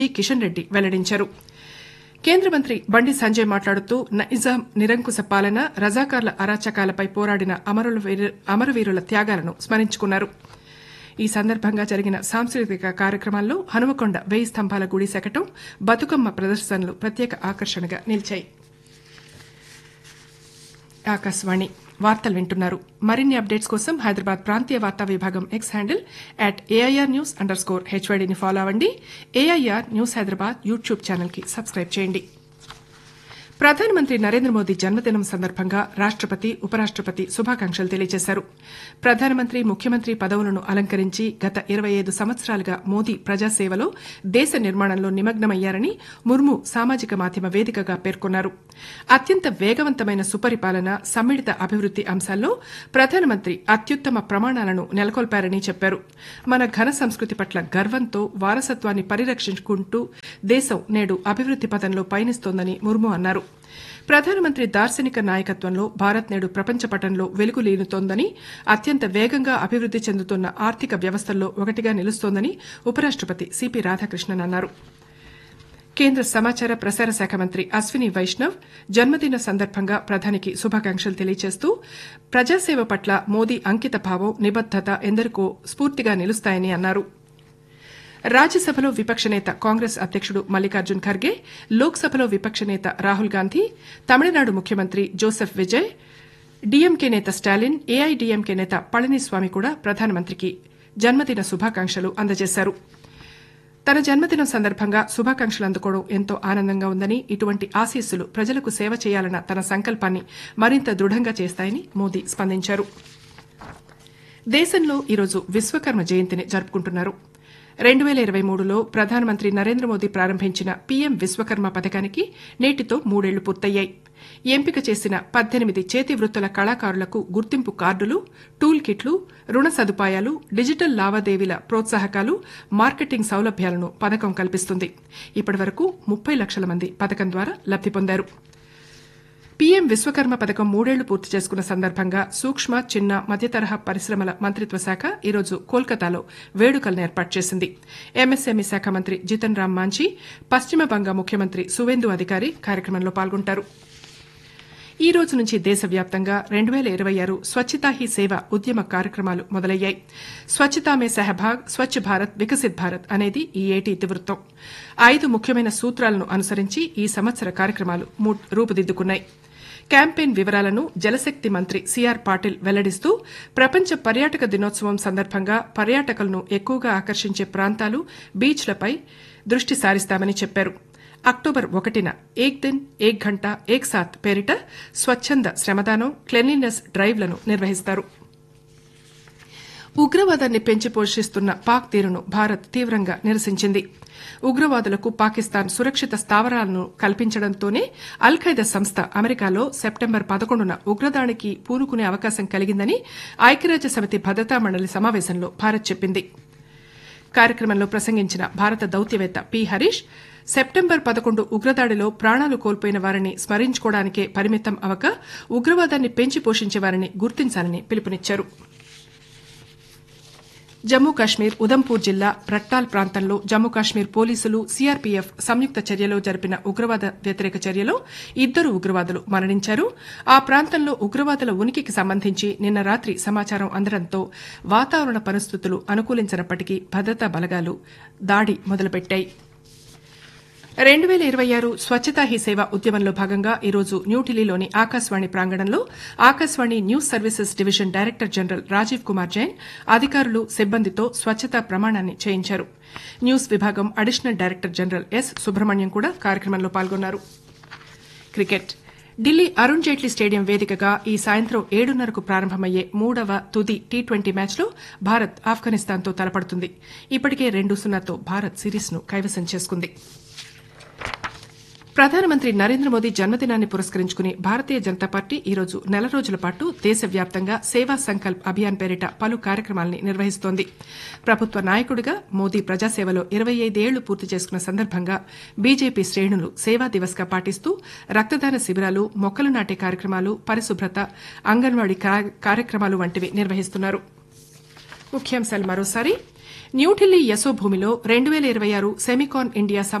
కిషన్ రెడ్డి వెల్లడించారు కేంద్ర మంత్రి బండి సంజయ్ మాట్లాడుతూ నైజాం నిరంకుశ పాలన రజాకార్ల అరాచకాలపై పోరాడిన అమరవీరుల త్యాగాలను స్మరించుకున్నారు ఈ సందర్భంగా జరిగిన సాంస్కృతిక కార్యక్రమాల్లో హనుమకొండ వేయి స్తంభాల గుడి శకటం బతుకమ్మ ప్రదర్శనలు ప్రత్యేక ఆకర్షణగా నిలిచాయి ఆకాశవాణి వార్తలు వింటున్నారు మరిన్ని అప్డేట్స్ కోసం హైదరాబాద్ ప్రాంతీయ వార్తా విభాగం X handle at AIR news under score హెచ్వైడీని ఫాలో అవ్వండి AIR news Hyderabad YouTube channel కి సబ్స్క్రైబ్ చేయండి ప్రధానమంత్రి నరేంద్ర మోదీ జన్మదినం సందర్భంగా రాష్టపతి ఉపరాష్టపతి శుభాకాంక్షలు తెలియజేశారు ప్రధానమంత్రి ముఖ్యమంత్రి పదవులను అలంకరించి గత ఇరవై ఐదు సంవత్సరాలుగా మోదీ ప్రజాసేవలో దేశ నిర్మాణంలో నిమగ్నమయ్యారని ముర్ము సామాజిక మాధ్యమ వేదికగా పేర్కొన్నారు అత్యంత వేగవంతమైన సుపరిపాలన సమ్మిళిత అభివృద్ది అంశాల్లో ప్రధానమంత్రి అత్యుత్తమ ప్రమాణాలను నెలకొల్పారని చెప్పారు మన ఘన సంస్కృతి పట్ల గర్వంతో వారసత్వాన్ని పరిరక్షించుకుంటూ దేశం నేడు అభివృద్ది పథంలో పయనిస్తోందని ముర్ము అన్నారు ప్రధానమంత్రి దార్శనిక నాయకత్వంలో భారత్ నేడు ప్రపంచ పటంలో వెలుగులీనుతోందని అత్యంత వేగంగా అభివృద్ది చెందుతున్న ఆర్థిక వ్యవస్థల్లో ఒకటిగా నిలుస్తోందని ఉపరాష్టపతి సిపి రాధాకృష్ణన్ అన్నారు కేంద్ర సమాచార ప్రసార శాఖ మంత్రి అశ్విని వైష్ణవ్ జన్మదిన సందర్భంగా ప్రధానికి శుభాకాంక్షలు తెలియజేస్తూ ప్రజాసేవ పట్ల మోదీ అంకిత భావం నిబద్దత ఎందరికో స్ఫూర్తిగా నిలుస్తాయని అన్నారు రాజ్యసభలో విపక్ష నేత కాంగ్రెస్ అధ్యకుడు మల్లికార్జున్ ఖర్గే లోక్సభలో విపక్ష నేత రాహుల్ గాంధీ తమిళనాడు ముఖ్యమంత్రి జోసెఫ్ విజయ్ డీఎంకే నేత స్టాలిన్ ఏఐడీఎంకే నేత పళనిస్వామి కూడా ప్రధానమంత్రికి జన్మదిన శుభాకాంక్షలు అందజేశారు తన జన్మదినం సందర్భంగా శుభాకాంక్షలు అందుకోవడం ఎంతో ఆనందంగా ఉందని ఇటువంటి ఆశీస్సులు ప్రజలకు సేవ చేయాలన్న తన సంకల్పాన్ని మరింత దృఢంగా చేస్తాయని మోదీ స్పందించారు దేశంలో ఈరోజు విశ్వకర్మ జయంతిని జరుపుకుంటున్నారు రెండు పేల ఇరవై మూడులో ప్రధానమంత్రి నరేంద్ర మోదీ ప్రారంభించిన పీఎం విశ్వకర్మ పథకానికి నేటితో మూడేళ్లు పూర్తయ్యాయి ఎంపిక చేసిన పద్దెనిమిది చేతి వృత్తుల కళాకారులకు గుర్తింపు కార్డులు టూల్ కిట్లు రుణ సదుపాయాలు డిజిటల్ లావాదేవీల ప్రోత్సాహకాలు మార్కెటింగ్ సౌలభ్యాలను పథకం కల్పిస్తుంది ఇప్పటి వరకు ముప్పై లక్షల మంది పథకం ద్వారా లబ్ది పొందారు పీఎం విశ్వకర్మ పథకం మూడేళ్లు పూర్తి చేసుకున్న సందర్భంగా సూక్ష్మ చిన్న మధ్యతరహా పరిశ్రమల మంత్రిత్వ శాఖ ఈరోజు కోల్కతాలో వేడుకలను ఏర్పాటు చేసింది ఎంఎస్ఎంఈ శాఖ మంత్రి జితన్ రామ్ మాంఝీ పశ్చిమ బంగ ముఖ్యమంత్రి సువేందు అధికారి కార్యక్రమంలో పాల్గొంటారు ఈ రోజు నుంచి దేశవ్యాప్తంగా రెండు పేల ఇరవై ఆరు స్వచ్ఛతా హీ సేవ ఉద్యమ కార్యక్రమాలు మొదలయ్యాయి స్వచ్ఛతా మే సహభాగ్ స్వచ్ఛ భారత్ వికసిత్ భారత్ అనేది ఈ ఏటి ఇతివృత్తం ఐదు ముఖ్యమైన సూత్రాలను అనుసరించి ఈ సంవత్సర కార్యక్రమాలు రూపుదిద్దుకున్నాయి క్యాంపెయిన్ వివరాలను జలశక్తి మంత్రి సిఆర్ పాటిల్ వెల్లడిస్తూ ప్రపంచ పర్యాటక దినోత్సవం సందర్భంగా పర్యాటకులను ఎక్కువగా ఆకర్షించే ప్రాంతాలు బీచ్లపై దృష్టి సారిస్తామని చెప్పారు అక్టోబర్ ఒకటిన ఏక్ దిన్ ఏక్ ఘంటా ఏక్ సాత్ పేరిట స్వచ్చంద శ్రమదానం క్లెన్లీనెస్ డ్రైవ్లను నిర్వహిస్తారు ఉగ్రవాదాన్ని పెంచి పోషిస్తున్న పాక్ తీరును భారత్ తీవ్రంగా నిరసించింది ఉగ్రవాదులకు పాకిస్తాన్ సురక్షిత స్థావరాలను కల్పించడంతోనే అల్ ఖైదా సంస్థ అమెరికాలో సెప్టెంబర్ పదకొండున ఉగ్రదాడికి పూనుకునే అవకాశం కలిగిందని ఐక్యరాజ్య సమితి భద్రతా మండలి సమావేశంలో భారత్ చెప్పింది కార్యక్రమంలో ప్రసంగించిన భారత దౌత్యవేత్త పి హరీష్ సెప్టెంబర్ పదకొండు ఉగ్రదాడిలో ప్రాణాలు కోల్పోయిన వారిని స్మరించుకోవడానికే పరిమితం అవక ఉగ్రవాదాన్ని పెంచి పోషించే వారిని గుర్తించాలని పిలుపునిచ్చారు జమ్మూ కాశ్మీర్ ఉదంపూర్ జిల్లా రట్టాల్ ప్రాంతంలో జమ్మూ కాశ్మీర్ పోలీసులు సీఆర్పీఎఫ్ సంయుక్త చర్యలో జరిపిన ఉగ్రవాద వ్యతిరేక చర్యలో ఇద్దరు ఉగ్రవాదులు మరణించారు ఆ ప్రాంతంలో ఉగ్రవాదుల ఉనికికి సంబంధించి నిన్న రాత్రి సమాచారం అందడంతో వాతావరణ పరిస్థితులు అనుకూలించినప్పటికీ భద్రతా బలగాలు దాడి మొదలుపెట్టాయి రెండు పేల ఇరవై ఆరు స్వచ్ఛతా హీ సేవ ఉద్యమంలో భాగంగా ఈరోజు న్యూఢిల్లీలోని ఆకాశవాణి ప్రాంగణంలో Akashvani news services division director general Rajeev Kumar Jain అధికారులు సిబ్బందితో స్వచ్ఛతా ప్రమాణాన్ని చేయించారు న్యూస్ విభాగం additional director general S Subrahmanyam కూడా కార్యక్రమంలో పాల్గొన్నారు క్రికెట్ ఢిల్లీ అరుణ్ జైట్లీ స్టేడియం వేదికగా ఈ సాయంత్రం ఏడున్నరకు ప్రారంభమయ్యే మూడవ తుది టీ ట్వంటీ మ్యాచ్లో భారత్ ఆఫ్ఘనిస్తాన్తో తలపడుతుంది ఇప్పటికే రెండు సున్నాతో భారత్ సిరీస్ను కైవసం చేసుకుంది ప్రధానమంత్రి నరేంద్ర మోదీ జన్మదినాన్ని పురస్కరించుకుని భారతీయ జనతా పార్టీ ఈరోజు నెల రోజుల పాటు దేశవ్యాప్తంగా సేవా సంకల్ప్ అభియాన్ పేరిట పలు కార్యక్రమాల్ని నిర్వహిస్తోంది ప్రభుత్వ నాయకుడిగా మోదీ ప్రజాసేవలో ఇరవై ఐదేళ్లు పూర్తి చేసుకున్న సందర్భంగా బీజేపీ శ్రేణులు సేవా దివస్ గా పాటిస్తూ రక్తదాన శిబిరాలు మొక్కలు నాటే కార్యక్రమాలు పరిశుభ్రత అంగన్వాడీ కార్యక్రమాలు వంటివి నిర్వహిస్తున్నారు ముఖ్యాంశాలు మరోసారి న్యూఢిల్లీ యశోభూమిలో రెండు పేల ఇరవై ఆరు సెమికాన్ ఇండియా